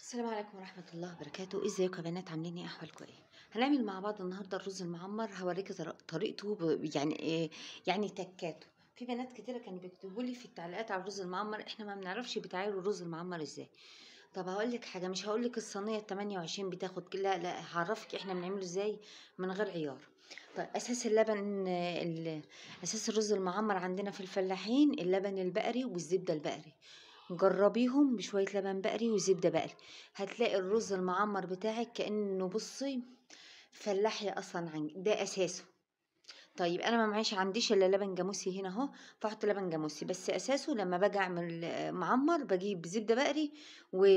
السلام عليكم ورحمة الله وبركاته ازيكم يا بنات عاملين ايه احوالكم ايه هنعمل مع بعض النهارده الرز المعمر هوريكي طر- طريقته ب... يعني ايه يعني تكاته في بنات كتيرة كانوا بيكتبوا لي في التعليقات على الرز المعمر احنا ما بنعرفش بتعملوا الرز المعمر ازاي طب هقول لك حاجه مش هقول لك الصينيه ال 28 بتاخد كده لا لا هعرفك احنا بنعمله ازاي من غير عيار طيب اساس اللبن آه، ال- اساس الرز المعمر عندنا في الفلاحين اللبن البقري والزبده البقري جربيهم بشويه لبن بقري وزبده بقري هتلاقي الرز المعمر بتاعك كانه بصي فلاحي اصلا عن ده اساسه طيب انا ما معيش عنديش الا لبن جاموسي هنا اهو فاحط لبن جاموسي بس اساسه لما باجي اعمل آه، معمر بجيب زبده بقري و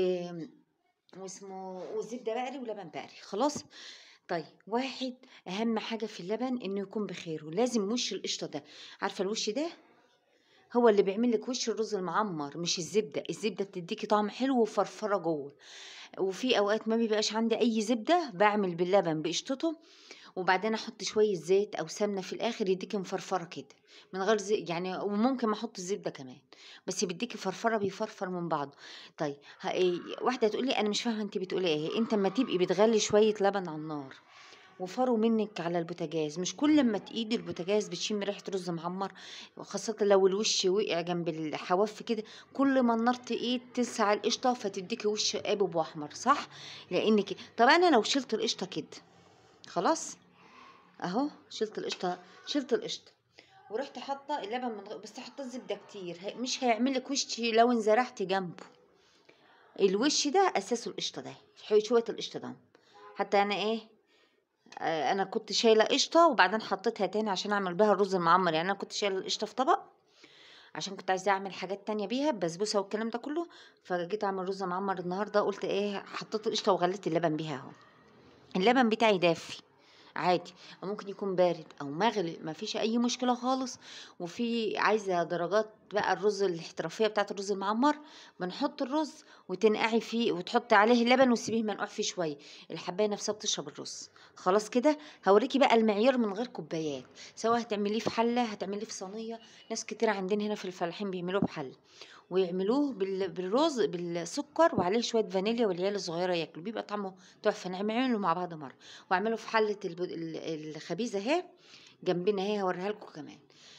واسمه وزبده بقري ولبن بقري خلاص طيب واحد اهم حاجه في اللبن انه يكون بخيره لازم وش القشطه ده عارفه الوش ده هو اللي بيعمل لك وش الرز المعمر مش الزبده الزبده بتديكي طعم حلو وفرفره جوه وفي اوقات ما بيبقاش عندي اي زبده بعمل باللبن بقشطته وبعدين احط شويه زيت او سمنه في الاخر يديكي مفرفره كده من غير زي يعني وممكن ما احط الزبده كمان بس بيديكي فرفره بيفرفر من بعضه طيب ها إيه واحده تقول لي انا مش فاهمه انت بتقولي ايه انت اما تبقي بتغلي شويه لبن على النار وفروا منك على البوتاجاز مش كل لما تقيدي البوتاجاز بتشم ريحه رز معمر وخاصه لو الوش وقع جنب الحواف كده كل ما النار تقيد تلسع القشطه فتديكي وش قابب واحمر صح لانك طب انا لو شلت القشطه كده خلاص اهو شلت القشطه شلت القشطه ورحت حاطه اللبن من غير بس حطيت زبده كتير هي- مش هيعمل لك وش لو انزرعتي جنبه الوش ده اساسه القشطه ده شويه القشطه ده حتى انا ايه آه، انا كنت شايله قشطه وبعدين حطيتها تاني عشان اعمل بيها الرز المعمر يعني انا كنت شايله القشطه في طبق عشان كنت عايزه اعمل حاجات تانية بيها بسبوسه والكلام ده كله فجيت اعمل رز معمر النهارده قلت ايه حطيت القشطه وغليت اللبن بيها اهو اللبن بتاعي دافي عادي أو ممكن يكون بارد او مغلي ما فيش اي مشكله خالص وفي عايزه درجات بقى الرز الاحترافيه بتاعت الرز المعمر بنحط الرز وتنقعي فيه وتحطي عليه اللبن وتسيبيه منقوع فيه شويه الحبايه نفسها بتشرب الرز خلاص كده هوريكي بقى المعيار من غير كوبايات سواء هتعمليه في حله هتعمليه في صينيه ناس كتير عندنا هنا في الفلاحين بيعملوه بحل ويعملوه بال- بالرز بالسكر وعليه شويه فانيليا والعيال الصغيره ياكلوا بيبقى طعمه تحفه نعمله مع بعض مره واعمله في حله الب- ال- الخبيزه اهي جنبنا اهي هوريها لكم كمان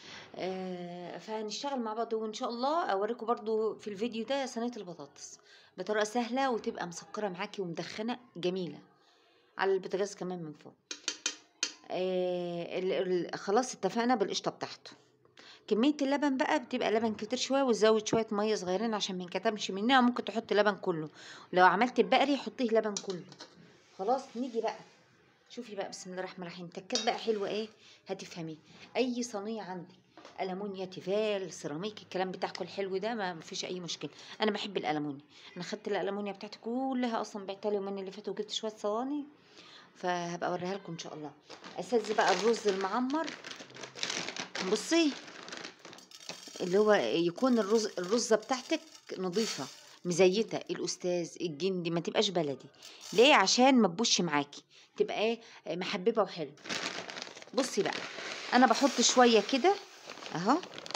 آه فهنشتغل مع بعض وان شاء الله اوريكم برضو في الفيديو ده صينيه البطاطس بطريقه سهله وتبقى مسكره معاكي ومدخنه جميله على البوتاجاز كمان من فوق آه ال- ال- خلاص اتفقنا بالقشطه بتاعته كمية اللبن بقى بتبقى لبن كتير شوية وتزود شوية مية صغيرين عشان ما ينكتمش منها ممكن تحط لبن كله لو عملت البقري حطيه لبن كله خلاص نيجي بقى شوفي بقى بسم الله الرحمن الرحيم تكات بقى حلوة ايه هتفهمي اي صينية عندي ألمونيا تيفال سيراميك الكلام بتاعكم الحلو ده ما فيش اي مشكله انا بحب الألمونيا انا خدت الألمونيا بتاعتي كلها اصلا بعتها اليومين اللي فاتوا وجبت شويه صواني فهبقى اوريها لكم ان شاء الله اساس بقى الرز المعمر بصي اللي هو يكون الرز الرزه بتاعتك نظيفه مزيته الاستاذ الجندي ما تبقاش بلدي ليه عشان ما تبوش معاكي تبقى ايه محببه وحلوه بصي بقى انا بحط شويه كده اهو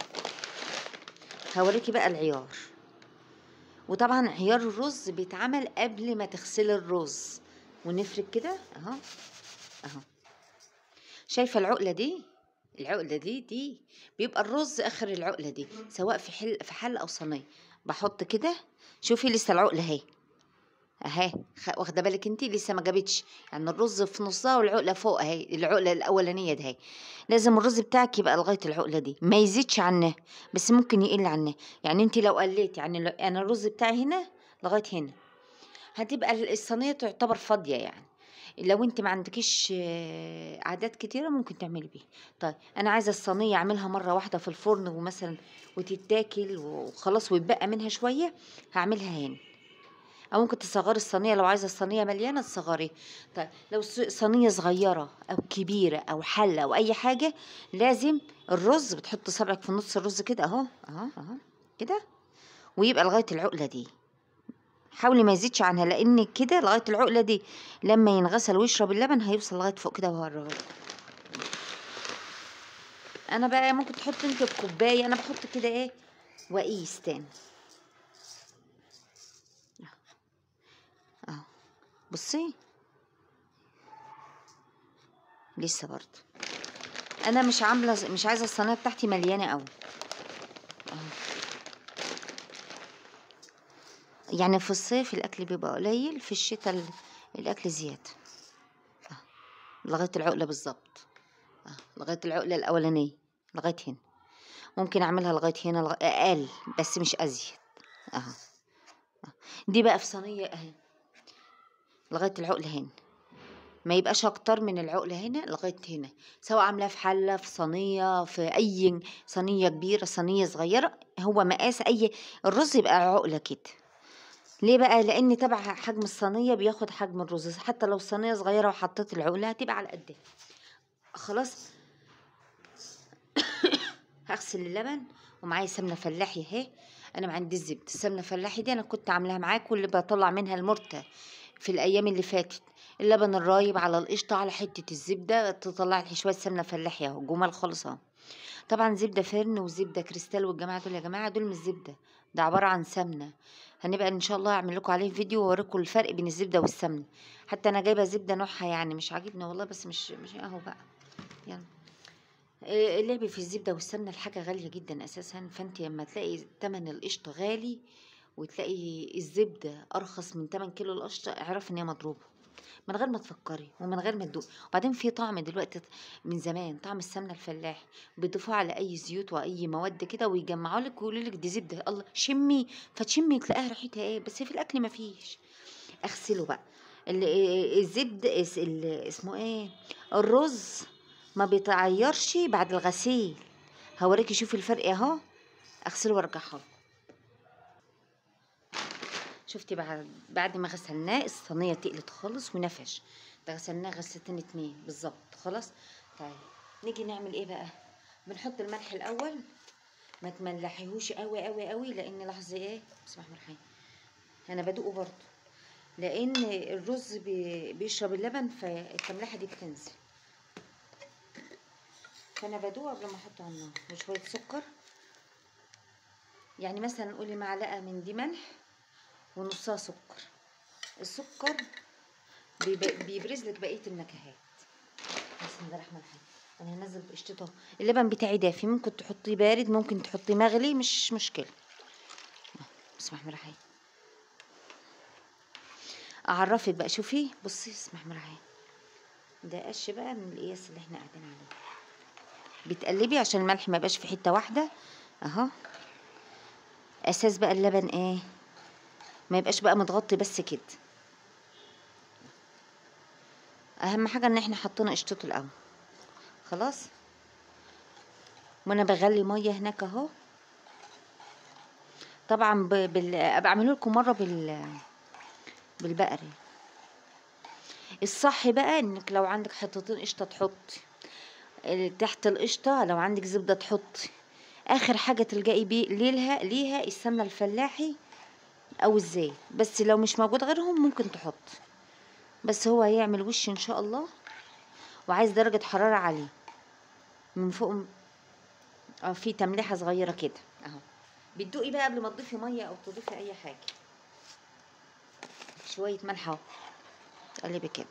هوريكي بقى العيار وطبعا عيار الرز بيتعمل قبل ما تغسلي الرز ونفرك كده اهو اهو شايفه العقله دي العقله دي دي بيبقى الرز اخر العقله دي سواء في حل في حل او صينيه بحط كده شوفي لسه العقله اهي اهي خ- واخده بالك انت لسه ما جابتش يعني الرز في نصها والعقله فوق اهي العقله الاولانيه ده اهي لازم الرز بتاعك يبقى لغايه العقله دي ما يزيدش عنها بس ممكن يقل عنها يعني انت لو قليت يعني لو انا الرز بتاعي هنا لغايه هنا هتبقى الصينيه تعتبر فاضيه يعني لو انت ما عندكيش آه، اعداد كتيره ممكن تعملي بيها طيب انا عايزه الصينيه اعملها مره واحده في الفرن ومثلا وتتاكل وخلاص ويتبقى منها شويه هعملها هنا او ممكن تصغري الصينيه لو عايزه الصينيه مليانه تصغري طيب لو الص- صينيه صغيره او كبيره او حله او اي حاجه لازم الرز بتحط صبعك في نص الرز كده اهو اهو اهو كده ويبقى لغايه العقله دي حاولي ما يزيدش عنها لان كده لغايه العقله دي لما ينغسل ويشرب اللبن هيوصل لغايه فوق كده وهوريها لكم. انا بقى ممكن تحط انت بكوبايه انا بحط كده ايه واقيس تاني بصي لسه برضه انا مش عامله مش عايزه الصينيه بتاعتي مليانه قوي يعني في الصيف الاكل بيبقى قليل في الشتاء ال- الاكل زياده آه. لغايه العقله بالظبط آه. لغايه العقله الاولانيه لغايه هنا ممكن اعملها لغايه هنا لغ... اقل بس مش ازيد اهو آه. دي بقى في صينيه اهي لغايه العقله هنا ما يبقاش اكتر من العقله هنا لغايه هنا سواء عاملاه في حله في صينيه في اي صينيه كبيره صينيه صغيره هو مقاس اي الرز يبقى عقله كده ليه بقى لان تبع حجم الصينيه بياخد حجم الرز حتى لو الصينيه صغيره وحطيت العقله هتبقى على قدها خلاص هغسل اللبن ومعايا سمنه فلاحي اهي انا ما عندي الزبده السمنه الفلاحي دي انا كنت عاملاها معاكم واللي بطلع منها المرتة في الايام اللي فاتت اللبن الرايب على القشطه على حته الزبده تطلع لي شويه سمنه فلاحي اهو جمال خالص اهو طبعا زبده فرن وزبده كريستال والجماعه دول يا جماعه دول مش زبده ده عباره عن سمنه هنبقى ان شاء الله اعمل لكم عليه فيديو واوريكم الفرق بين الزبده والسمنه حتى انا جايبه زبده نوعها يعني مش عاجبني والله بس مش مش اهو بقى يلا إيه اللعب في الزبده والسمنه الحاجه غاليه جدا اساسا فانت لما تلاقي تمن القشطه غالي وتلاقي الزبده ارخص من 8 كيلو القشطه اعرف ان هي مضروبه من غير ما تفكري ومن غير ما تدوقي وبعدين في طعم دلوقتي من زمان طعم السمنه الفلاحي بيضيفوه على اي زيوت واي مواد كده ويجمعوا لك ويقولوا لك دي زبده الله شمي فتشمي تلاقيها ريحتها ايه بس في الاكل ما فيش اغسله بقى ال- الزبد اس- ال- اسمه ايه الرز ما بيتعيرش بعد الغسيل هوريكي شوفي الفرق اهو اغسله وارجعه شفتي بعد بعد ما غسلناه الصينيه تقلت خالص ونفش ده غسلناه غسلتين اتنين بالظبط خلاص طيب نيجي نعمل ايه بقى بنحط الملح الاول ما تملحيهوش قوي قوي قوي لان لحظه ايه بسم الله الرحمن الرحيم انا بدوقه برضه لان الرز بي- بيشرب اللبن فالتملحه دي بتنزل فانا بدوقه قبل ما احطه على النار وشويه سكر يعني مثلا قولي معلقه من دي ملح ونصها سكر السكر بيب- بيبرز لك بقيه النكهات بسم الله الرحمن الرحيم انا هنزل بقشطته اللبن بتاعي دافي ممكن تحطيه بارد ممكن تحطيه مغلي مش مشكله بسم الله الرحمن الرحيم اعرفك بقى شوفي بصي بسم الله الرحمن الرحيم ده قش بقى من القياس اللي احنا قاعدين عليه بتقلبي عشان الملح ما يبقاش في حته واحده اهو اساس بقى اللبن ايه ما يبقاش بقى متغطي بس كده اهم حاجه ان احنا حطينا قشطته الاول خلاص وانا بغلي ميه هناك اهو طبعا ب... بال... بعمله لكم مره بال بالبقري الصح بقى انك لو عندك حتتين قشطه تحطي ال- تحت القشطه لو عندك زبده تحطي اخر حاجه تلجئي بيه ليها ليها السمنه الفلاحي او الزيت بس لو مش موجود غيرهم ممكن تحط بس هو هيعمل وش ان شاء الله وعايز درجة حرارة عالية من فوق م- اه في تمليحة صغيرة كده اهو بتدوقي بقى قبل ما تضيفي مية او تضيفي اي حاجة شوية ملح اهو تقلبي كده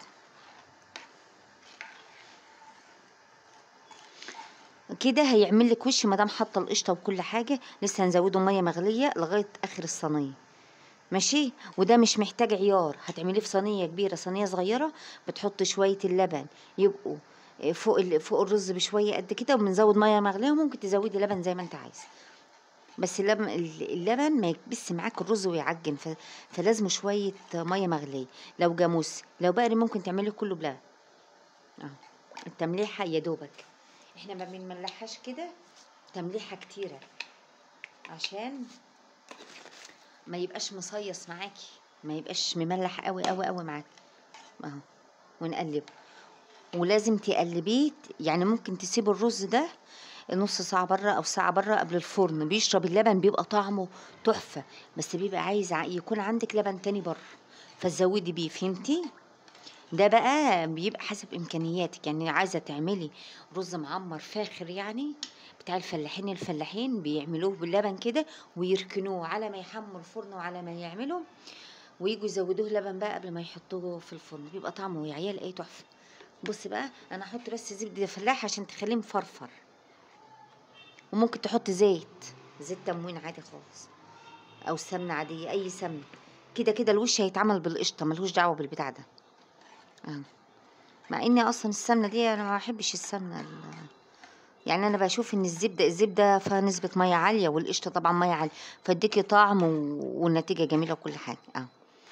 كده هيعمل لك وش مادام حاطه القشطه وكل حاجه لسه هنزوده ميه مغليه لغايه اخر الصينيه ماشي وده مش محتاج عيار هتعمليه في صينيه كبيره صينيه صغيره بتحطي شويه اللبن يبقوا فوق ال- فوق الرز بشويه قد كده وبنزود ميه مغليه وممكن تزودي لبن زي ما انت عايزه بس اللبن اللبن ما يكبس معاك الرز ويعجن ف... فلازم شويه ميه مغليه لو جاموس لو بقري ممكن تعملي كله بلبن اهو التمليحه يا دوبك احنا ما بنملحهاش كده تمليحه كتيره عشان ما يبقاش مصيص معاكي ما يبقاش مملح قوي قوي قوي معاكي اهو ونقلب ولازم تقلبيه يعني ممكن تسيب الرز ده نص ساعة بره أو ساعة بره قبل الفرن بيشرب اللبن بيبقى طعمه تحفة بس بيبقى عايز ع- يكون عندك لبن تاني بره فتزودي بيه فهمتي ده بقى بيبقى حسب إمكانياتك يعني عايزة تعملي رز معمر فاخر يعني بتاع الفلاحين الفلاحين بيعملوه باللبن كده ويركنوه على ما يحموا الفرن وعلى ما يعملوا ويجوا يزودوه لبن بقى قبل ما يحطوه في الفرن بيبقى طعمه يا عيال ايه تحفه بص بقى انا هحط بس زبده فلاحه عشان تخليه مفرفر وممكن تحط زيت زيت تموين عادي خالص او سمنه عاديه اي سمنه كده كده الوش هيتعمل بالقشطه ملهوش دعوه بالبتاع ده آه. مع اني اصلا السمنه دي انا ما بحبش السمنه ال- يعني انا بشوف ان الزبده الزبده فيها نسبه ميه عاليه والقشطه طبعا ميه عاليه فاديكي طعم و- والنتيجه جميله وكل حاجه اه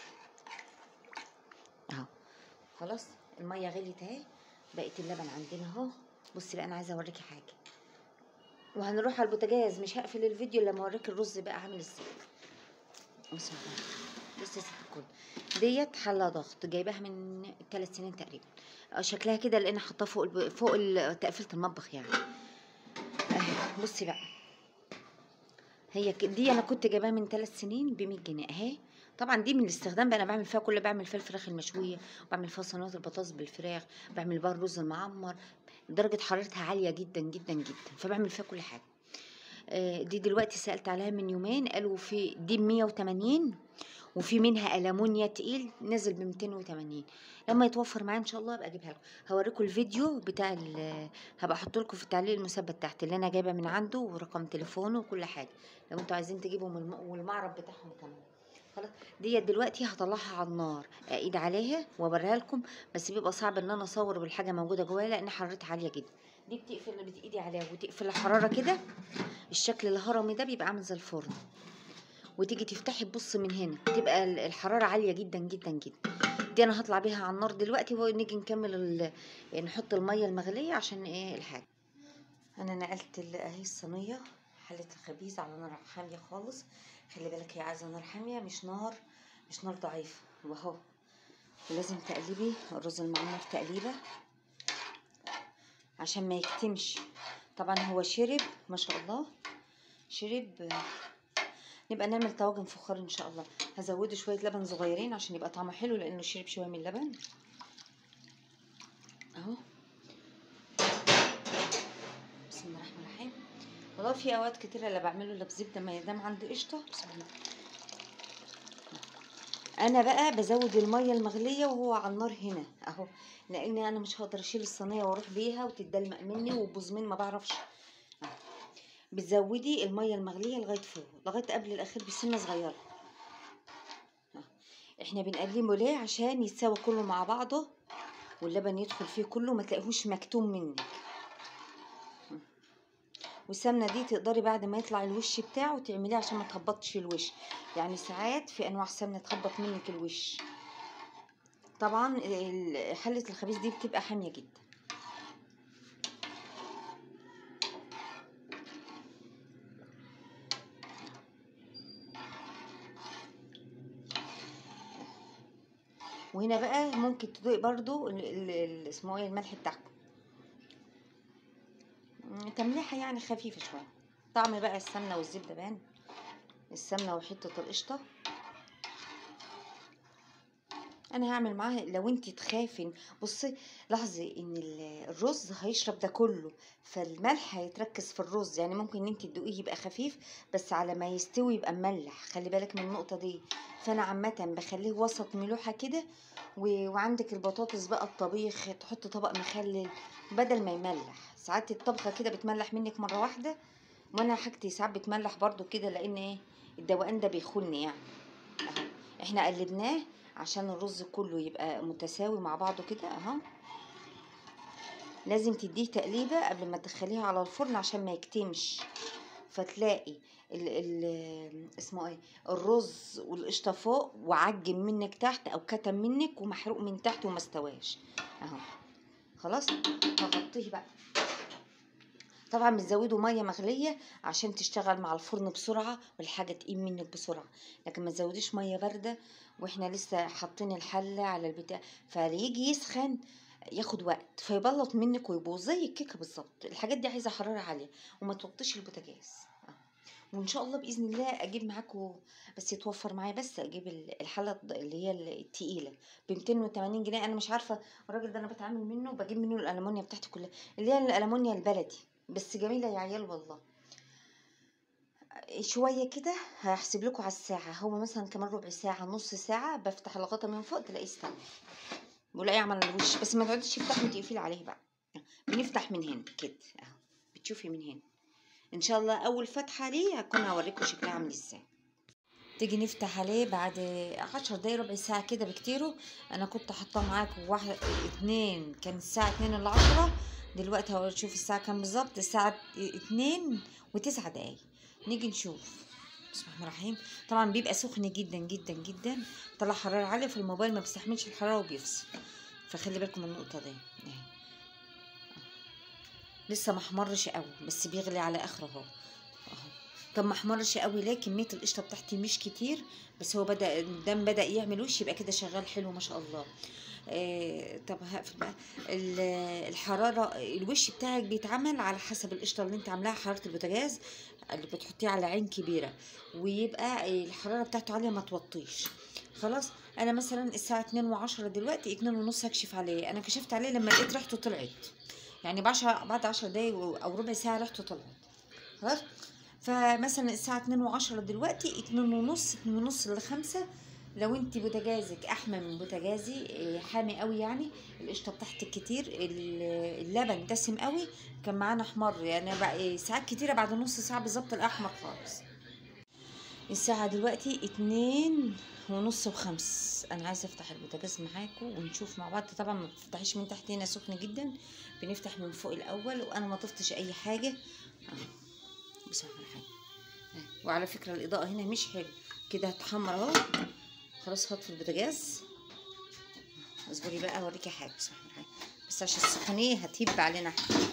اهو خلاص الميه غليت اهي بقت اللبن عندنا اهو بصي بقى انا عايزه اوريكي حاجه وهنروح على البوتاجاز مش هقفل الفيديو الا لما اوريك الرز بقى عامل ازاي بصي بقى. بصي يا ست الكل ديت حله ضغط جايباها من ثلاث سنين تقريبا آه، شكلها كده لان حاطاها فوق الب... فوق ال- تقفيله المطبخ يعني أهي، بصي بقى هي ك- دي انا كنت جايباها من ثلاث سنين ب 100 جنيه اهي طبعا دي من الاستخدام بقى انا بعمل فيها كل بعمل فيها الفراخ المشويه وبعمل فيها صينيه البطاطس بالفراخ بعمل بقى الرز المعمر درجه حرارتها عاليه جدا جدا جدا فبعمل فيها كل حاجه آه، دي دلوقتي سألت عليها من يومين قالوا في دي ب 180 وفي منها ألمونيا تقيل نزل ب 280 لما يتوفر معايا ان شاء الله ابقى اجيبها لكم هوريكم الفيديو بتاع ال- هبقى احط لكم في التعليق المثبت تحت اللي انا جايبه من عنده ورقم تليفونه وكل حاجه لو انتوا عايزين تجيبوا من الم- والمعرض بتاعهم كمان خلاص ديت دلوقتي هطلعها على النار اقيد عليها واوريها لكم بس بيبقى صعب ان انا اصور بالحاجه موجوده جواها لان حرارتها عاليه جدا دي بتقفل بتايدي عليها وتقفل الحراره كده الشكل الهرمي ده بيبقى عامل زي الفرن وتيجي تفتحي تبص من هنا تبقى ال- الحراره عاليه جدا جدا جدا دي انا هطلع بيها على النار دلوقتي ونيجي نكمل ال- نحط الميه المغليه عشان ايه الحاجه انا نقلت ال- اهي الصينيه حله الخبيز على نار حاميه خالص خلي بالك هي عايزه نار حاميه مش نار مش نار ضعيفه واهو ولازم تقلبي الرز المعمر تقليبه عشان ما يكتمش طبعا هو شرب ما شاء الله شرب نبقى نعمل طواجن فخار ان شاء الله هزوده شويه لبن صغيرين عشان يبقى طعمه حلو لانه شرب شويه من اللبن اهو بسم الله الرحمن الرحيم والله في اوقات كتيره اللي بعمله الا بزبده ما دام عندي قشطه بسم الله انا بقى بزود الميه المغليه وهو على النار هنا اهو لان انا مش هقدر اشيل الصينيه واروح بيها وتتدلمق مني وتبوظ مني ما بعرفش أهو. بتزودي الميه المغليه لغايه فوق لغايه قبل الاخير بسنه صغيره أهو. احنا بنقلبه ليه عشان يتساوى كله مع بعضه واللبن يدخل فيه كله ما تلاقيهوش مكتوم منك والسمنه دي تقدري بعد ما يطلع الوش بتاعه تعمليه عشان ما تهبطش الوش يعني ساعات في انواع سمنه تهبط منك الوش طبعا ال- حله الخبيز دي بتبقى حاميه جدا وهنا بقى ممكن تضيق برضو ال- ال- ال- اسمه ايه الملح بتاعكم مم، تمليحه يعني خفيفه شويه طعم بقى السمنه والزبده بان السمنه وحته القشطه انا هعمل معاها لو انت تخافي بصي لاحظي ان ال- الرز هيشرب ده كله فالملح هيتركز في الرز يعني ممكن ان انت تدوقيه يبقى خفيف بس على ما يستوي يبقى مملح خلي بالك من النقطه دي فانا عامه بخليه وسط ملوحه كده و... وعندك البطاطس بقى الطبيخ تحط طبق مخلل بدل ما يملح ساعات الطبخه كده بتملح منك مره واحده وانا حاجتي ساعات بتملح برضو كده لان ايه الدوقان ده بيخوني يعني اهو احنا قلبناه عشان الرز كله يبقى متساوي مع بعضه كده اهو لازم تديه تقليبه قبل ما تدخليها على الفرن عشان ما يكتمش فتلاقي ال ال اسمه ايه الرز والقشطه فوق وعجن منك تحت او كتم منك ومحروق من تحت وما استواش اهو خلاص هغطيه بقى طبعا بتزودوا ميه مغليه عشان تشتغل مع الفرن بسرعه والحاجه تقيم منك بسرعه لكن ما تزوديش ميه بارده واحنا لسه حاطين الحله على البتاع فيجي يسخن ياخد وقت فيبلط منك ويبوظ زي الكيكه بالظبط الحاجات دي عايزه حراره عاليه وما توطيش البوتاجاز آه. وان شاء الله باذن الله اجيب معاكم بس يتوفر معايا بس اجيب ال- الحله الض- اللي هي التقيله ب 280 جنيه انا مش عارفه الراجل ده انا بتعامل منه بجيب منه الالمونيا بتاعتي كلها اللي هي الالمونيا البلدي بس جميله يا عيال والله شوية كده هاحسب لكم على الساعة هو مثلا كمان ربع ساعة نص ساعة بفتح الغطا من فوق تلاقيه استوى ولاقيه عمل الوش بس ما تقعديش تفتحي وتقفلي عليه بقى بنفتح من هنا كده اهو بتشوفي من هنا ان شاء الله اول فتحة ليه هكون هوريكم شكلها عامل ازاي تيجي نفتح عليه بعد عشر دقايق ربع ساعة كده بكتيره انا كنت حاطاه معاكم واحد اتنين كان الساعة اتنين الا عشرة دلوقتي هشوف الساعة كام بالظبط الساعة اتنين وتسعة دقايق نيجي نشوف بسم الله الرحمن الرحيم طبعا بيبقى سخن جدا جدا جدا طلع حرارة عالية في الموبايل ما بيستحملش الحرارة وبيفصل فخلي بالكم من النقطة دي اهي لسه ما احمرش قوي بس بيغلي على اخره اهو اهو طب ما احمرش قوي ليه كميه القشطه بتاعتي مش كتير بس هو بدا الدم بدا يعمل وش يبقى كده شغال حلو ما شاء الله آه طب هقفل بقى ال- الحراره الوش بتاعك بيتعمل على حسب القشطه اللي انت عاملاها حراره البوتاجاز اللي بتحطيه على عين كبيره ويبقى الحراره بتاعته عاليه ما توطيش خلاص انا مثلا الساعه 2 وعشرة دلوقتي 2 ونص هكشف عليه انا كشفت عليه لما لقيت ريحته طلعت يعني بعشر بعد عشر دقايق او ربع ساعه ريحته طلعت خلاص فمثلا الساعه 2 وعشرة دلوقتي 2 ونص 2 ونص لخمسة لو انت بوتاجازك احمى من بوتاجازي إيه، حامي قوي يعني القشطه بتاعتك كتير ال- اللبن دسم قوي كان معانا احمر يعني بقى إيه، ساعات كتيره بعد نص ساعه بالظبط الاحمر خالص الساعة دلوقتي اتنين ونص وخمس انا عايزة افتح البوتاجاز معاكم ونشوف مع بعض طبعا ما بتفتحيش من تحت هنا سخن جدا بنفتح من فوق الاول وانا ما طفتش اي حاجة اهو بسم الله الرحمن الرحيم أهي. وعلى فكرة الاضاءة هنا مش حلو كده هتحمر اهو خلاص هطفي البوتاجاز اصبري بقى اوريكي حاجة بسم الله الرحمن الرحيم بس عشان السخونية هتهب علينا احنا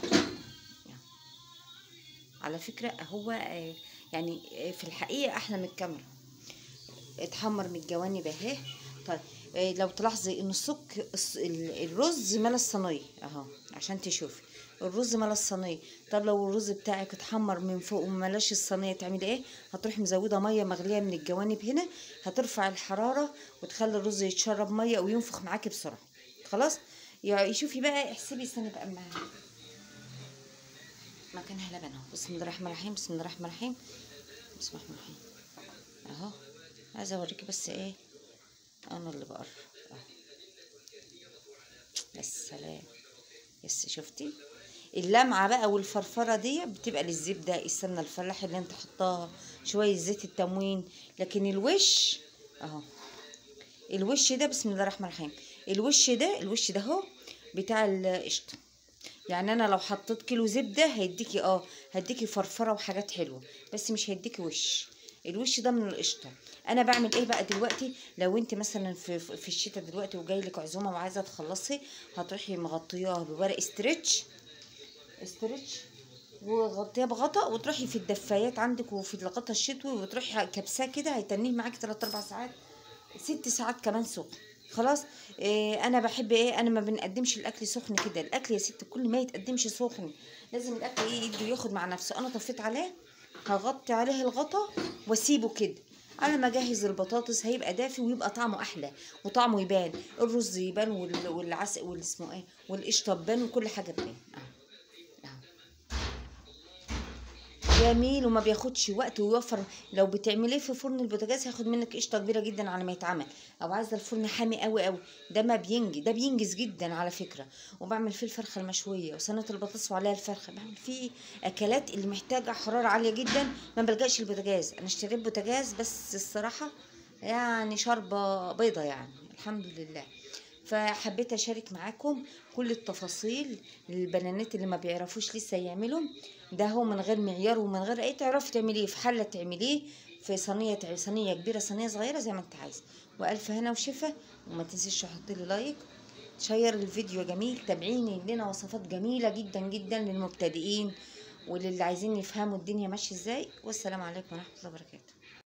على فكرة هو آه، يعني آه، في الحقيقة أحلى من الكاميرا اتحمر من الجوانب اهي طيب آه، لو تلاحظي ان السك الس- ال- الرز ملا الصينية اهو عشان تشوفي الرز ملا الصينية طب لو الرز بتاعك اتحمر من فوق وملاش الصينية تعملي ايه هتروحي مزودة مية مغلية من الجوانب هنا هترفع الحرارة وتخلي الرز يتشرب مية وينفخ معاكي بسرعة خلاص يعني شوفي بقى احسبي السنة بقى معاها مكانها لبن اهو بسم الله الرحمن الرحيم بسم الله الرحمن الرحيم بسم الله الرحمن الرحيم اهو عايزه اوريكي بس ايه انا اللي بقرب اهو يا سلام يس شفتي اللمعه بقى والفرفره دي بتبقى للزبده السمنه الفلاحي اللي انت حطاها شويه زيت التموين لكن الوش اهو الوش ده بسم الله الرحمن الرحيم الوش ده الوش ده اهو بتاع القشطه يعني انا لو حطيت كيلو زبده هيديكي اه هيديكي فرفره وحاجات حلوه بس مش هيديكي وش الوش ده من القشطه انا بعمل ايه بقى دلوقتي لو انت مثلا في في الشتاء دلوقتي وجاي لك عزومه وعايزه تخلصي هتروحي مغطياها بورق استرتش استرتش وغطيها بغطا وتروحي في الدفايات عندك وفي الغطا الشتوي وتروحي كبساه كده هيتنيه معاكي 3 4 ساعات ست ساعات كمان سخن خلاص إيه انا بحب ايه انا ما بنقدمش الاكل سخن كده الاكل يا ست كل ما يتقدمش سخن لازم الاكل ايه يده ياخد مع نفسه انا طفيت عليه هغطي عليه الغطا واسيبه كده على ما اجهز البطاطس هيبقى دافي ويبقى طعمه احلى وطعمه يبان الرز يبان وال- والعسل والاسمه ايه والقشطه تبان وكل حاجه تبان اهو اهو جميل وما بياخدش وقت ويوفر لو بتعمليه في فرن البوتاجاز هياخد منك قشطه كبيره جدا على ما يتعمل او عايزه الفرن حامي قوي قوي ده ما بينجي ده بينجز جدا على فكره وبعمل فيه الفرخه المشويه وصينيه البطاطس وعليها الفرخه بعمل فيه اكلات اللي محتاجه حراره عاليه جدا ما بلجاش البوتاجاز انا اشتريت بوتاجاز بس الصراحه يعني شاربه بيضه يعني الحمد لله فحبيت اشارك معاكم كل التفاصيل للبنانات اللي ما بيعرفوش لسه يعملوا ده هو من غير معيار ومن غير اي تعرفي تعمليه في حله تعمليه في صينيه صينيه كبيره صينيه صغيره زي ما انت عايزه والف هنا وشفا وما تنسيش تحطي لي لايك شير الفيديو جميل تابعيني لنا وصفات جميله جدا جدا للمبتدئين وللي عايزين يفهموا الدنيا ماشيه ازاي والسلام عليكم ورحمه الله وبركاته